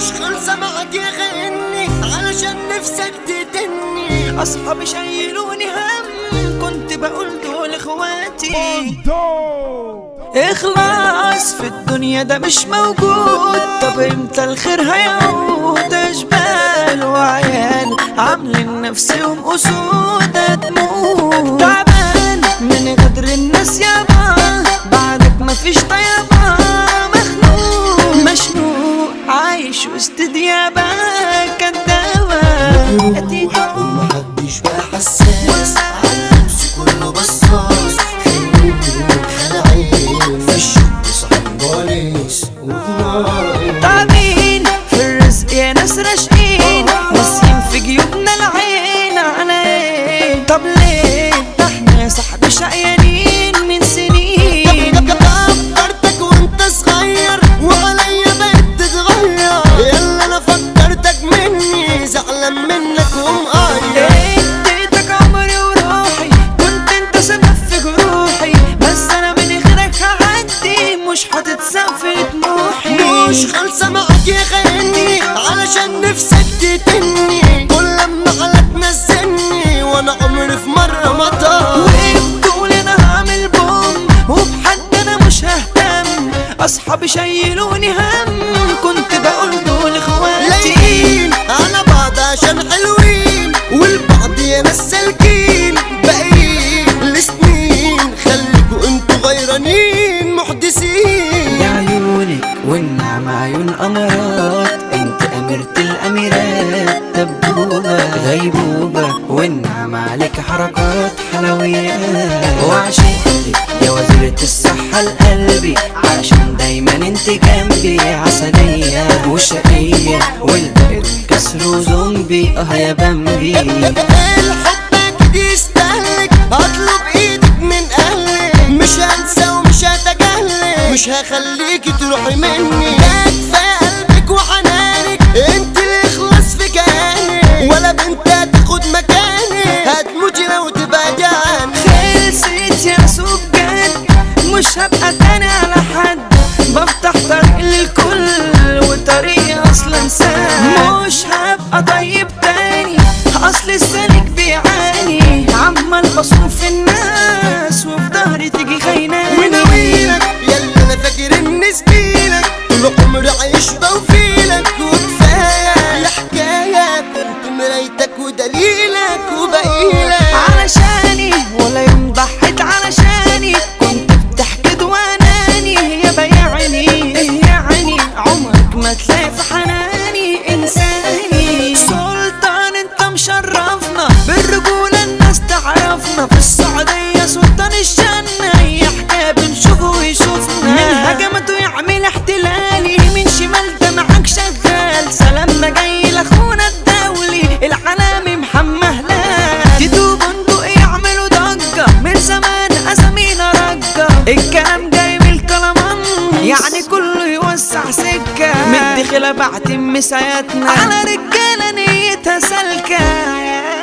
خالصة معاك يا غني علشان نفسك تتني اصحابي شايلوني هم كنت بقول دول اخواتي اخلاص في الدنيا ده مش موجود طب امتى الخير هيعود اشبال وعيال عاملين نفسهم اسود هتموت تعبان من غدر الناس يابا بعدك مفيش طيابة مخنوق مشنوق عايش وسط ديابة كدابة يا تيتو ومحدش بقى حساس عالنفس كله بصاص خلوه خلعين في الشد صاحب بوليس ونار تعبين في الرزق يا ناس راشقين ناسيين في جيوبنا العين على ايه طب ليه ده احنا يا صاحبي شقيانين من سنين فكرتك وانت صغير وعليا بقيت تتغير يلا انا فكرتك مني زعلان منك ومقاير اديتك عمري وروحي كنت انت سبب في جروحي بس انا من غيرك هعدي مش هتتسافر طموحي مش خالصة معاك يا غني علشان نفسك تتني كل لما على تنزلني وانا عمري في مرة ما طار وقفتوا لي انا هعمل بوم وبحد انا مش ههتم اصحابي شايلوني هم كنت بقول دول اخواتي لايقين على بعض عشان حلوين والبعض يا ناس سالكين باقيين لسنين خليكوا انتوا غيرانين محدثين يا عيونك والنعم عيون امارات انت اميرة الاميرات دبوبة غيبوبة والنعم عليك حركات حلويات وعشقتك يا وزيرة الصحة لقلبي عشان دايما انت جنبي عسلية وشقية والباقي كسر وزومبي اه يا بامبي الحب اكيد يستهلك اطلب ايدك من اهلك مش هنسى ومش هتجاهلك مش هخليكي تروحي مني لا كفايه قلبك وحنانك انت اللي يخلص في كيانك ولا بنت هتاخد مكانك هتموتي لو تبقى جانك خلصت يا سجاد مش هبقى تاني على حد بفتح طريق للكل وطريقي اصلا ساد مش هبقى طيب تاني اصل السالك بيعاني عمال بصوم في الناس وفي ظهري تيجي خايناني وناويلك يلا انا فاكر اني زميلك طول عمري عايش بوفيلك وكفايه يا حكايه كنت مرايتك ودليلك وبقيلك علشاني ولا يوم ضحيت علشاني كنت بتحكد واناني يا بيعني إيه يعني عمرك ما تلاقي في حناني انساني سلطان انت مشرفنا بالرجولة الناس تعرفنا في السعودية سلطان الجنة هي حكاية بنشوفه ويشوفنا من هجمته يعمل احتلالي من شمال ده معاك شغال سلامنا جاي لاخونا الدولي العالمي محمد هلال تيتو بندق يعملوا ضجة من زمان اسامينا رجة الكلام جاي من الكلام يعني كله يوسع سكة مدي خلا بعتم مساياتنا على رجالة نيتها سالكة